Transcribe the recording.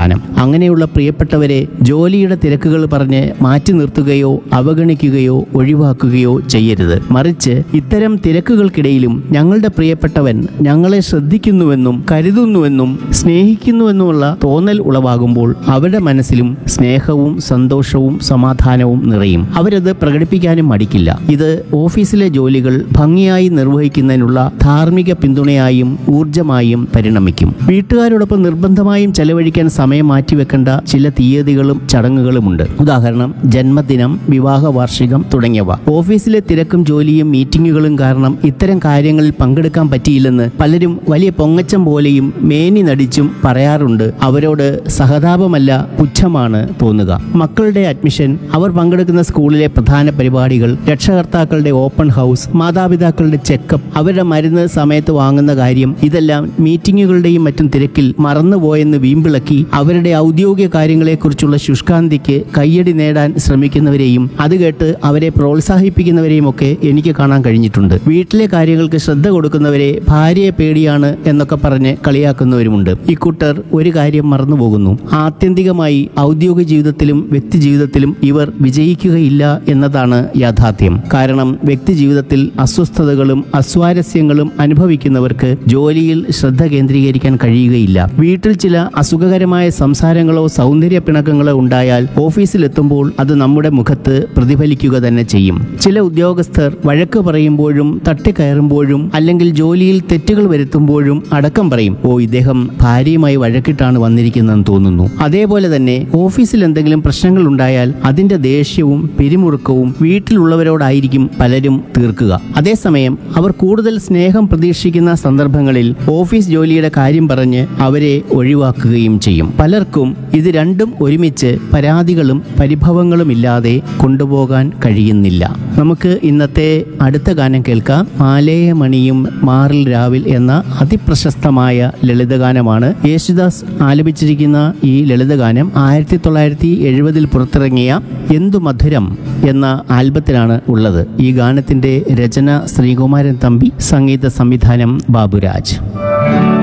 സമാധാനം അങ്ങനെയുള്ള പ്രിയപ്പെട്ടവരെ ജോലിയുടെ തിരക്കുകൾ പറഞ്ഞ് മാറ്റി നിർത്തുകയോ അവഗണിക്കുകയോ ഒഴിവാക്കുകയോ ചെയ്യരുത് മറിച്ച് ഇത്തരം തിരക്കുകൾക്കിടയിലും ഞങ്ങളുടെ പ്രിയപ്പെട്ടവൻ ഞങ്ങളെ ശ്രദ്ധിക്കുന്നുവെന്നും കരുതുന്നുവെന്നും സ്നേഹിക്കുന്നുവെന്നുമുള്ള തോന്നൽ ഉളവാകുമ്പോൾ അവരുടെ മനസ്സിലും സ്നേഹവും സന്തോഷവും സമാധാനവും നിറയും അവരത് പ്രകടിപ്പിക്കാനും മടിക്കില്ല ഇത് ഓഫീസിലെ ജോലികൾ ഭംഗിയായി നിർവഹിക്കുന്നതിനുള്ള ധാർമ്മിക പിന്തുണയായും ഊർജമായും പരിണമിക്കും വീട്ടുകാരോടൊപ്പം നിർബന്ധമായും ചെലവഴിക്കാൻ സമയം മാറ്റിവെക്കേണ്ട ചില തീയതികളും ചടങ്ങുകളുമുണ്ട് ഉദാഹരണം ജന്മദിനം വിവാഹ വാർഷികം തുടങ്ങിയവ ഓഫീസിലെ തിരക്കും ജോലിയും മീറ്റിങ്ങുകളും കാരണം ഇത്തരം കാര്യങ്ങളിൽ പങ്കെടുക്കാൻ പറ്റിയില്ലെന്ന് പലരും വലിയ പൊങ്ങച്ചം പോലെയും മേനി നടിച്ചും പറയാറുണ്ട് അവരോട് സഹതാപമല്ല പുച്ഛമാണ് തോന്നുക മക്കളുടെ അഡ്മിഷൻ അവർ പങ്കെടുക്കുന്ന സ്കൂളിലെ പ്രധാന പരിപാടികൾ രക്ഷകർത്താക്കളുടെ ഓപ്പൺ ഹൗസ് മാതാപിതാക്കളുടെ ചെക്കപ്പ് അവരുടെ മരുന്ന് സമയത്ത് വാങ്ങുന്ന കാര്യം ഇതെല്ലാം മീറ്റിങ്ങുകളുടെയും മറ്റും തിരക്കിൽ മറന്നുപോയെന്ന് വീമ്പിളക്കി അവരുടെ ഔദ്യോഗിക കാര്യങ്ങളെക്കുറിച്ചുള്ള ശുഷ്കാന്തിക്ക് കയ്യടി നേടാൻ ശ്രമിക്കുന്നവരെയും അത് കേട്ട് അവരെ പ്രോത്സാഹിപ്പിക്കുന്നവരെയും ഒക്കെ എനിക്ക് കാണാൻ കഴിഞ്ഞിട്ടുണ്ട് വീട്ടിലെ കാര്യങ്ങൾക്ക് ശ്രദ്ധ കൊടുക്കുന്നവരെ ഭാര്യയെ പേടിയാണ് എന്നൊക്കെ പറഞ്ഞ് കളിയാക്കുന്നവരുമുണ്ട് ഇക്കൂട്ടർ ഒരു കാര്യം മറന്നുപോകുന്നു ആത്യന്തികമായി ഔദ്യോഗിക ജീവിതത്തിലും വ്യക്തി ജീവിതത്തിലും ഇവർ വിജയിക്കുകയില്ല എന്നതാണ് യാഥാർത്ഥ്യം കാരണം വ്യക്തി ജീവിതത്തിൽ അസ്വസ്ഥതകളും അസ്വാരസ്യങ്ങളും അനുഭവിക്കുന്നവർക്ക് ജോലിയിൽ ശ്രദ്ധ കേന്ദ്രീകരിക്കാൻ കഴിയുകയില്ല വീട്ടിൽ ചില അസുഖകരമായ സംസാരങ്ങളോ സൗന്ദര്യ പിണക്കങ്ങളോ ഉണ്ടായാൽ ഓഫീസിലെത്തുമ്പോൾ അത് നമ്മുടെ മുഖത്ത് പ്രതിഫലിക്കുക തന്നെ ചെയ്യും ചില ഉദ്യോഗസ്ഥർ വഴക്ക് പറയുമ്പോഴും തട്ടിക്കയറുമ്പോഴും അല്ലെങ്കിൽ ജോലിയിൽ തെറ്റുകൾ വരുത്തുമ്പോഴും അടക്കം പറയും ഓ ഇദ്ദേഹം ഭാര്യയുമായി വഴക്കിട്ടാണ് വന്നിരിക്കുന്നതെന്ന് തോന്നുന്നു അതേപോലെ തന്നെ ഓഫീസിൽ എന്തെങ്കിലും പ്രശ്നങ്ങൾ ഉണ്ടായാൽ അതിന്റെ ദേഷ്യവും പിരിമുറുക്കവും വീട്ടിലുള്ളവരോടായിരിക്കും പലരും തീർക്കുക അതേസമയം അവർ കൂടുതൽ സ്നേഹം പ്രതീക്ഷിക്കുന്ന സന്ദർഭങ്ങളിൽ ഓഫീസ് ജോലിയുടെ കാര്യം പറഞ്ഞ് അവരെ ഒഴിവാക്കുകയും ചെയ്യും പലർക്കും ഇത് രണ്ടും ഒരുമിച്ച് പരാതികളും പരിഭവങ്ങളും ഇല്ലാതെ കൊണ്ടുപോകാൻ കഴിയുന്നില്ല നമുക്ക് ഇന്നത്തെ അടുത്ത ഗാനം കേൾക്കാം മാലേയമണിയും മാറിൽ രാവിൽ എന്ന അതിപ്രശസ്തമായ ലളിതഗാനമാണ് യേശുദാസ് ആലപിച്ചിരിക്കുന്ന ഈ ലളിതഗാനം ആയിരത്തി തൊള്ളായിരത്തി എഴുപതിൽ പുറത്തിറങ്ങിയ എന്തു മധുരം എന്ന ആൽബത്തിലാണ് ഉള്ളത് ഈ ഗാനത്തിന്റെ രചന ശ്രീകുമാരൻ തമ്പി സംഗീത സംവിധാനം ബാബുരാജ്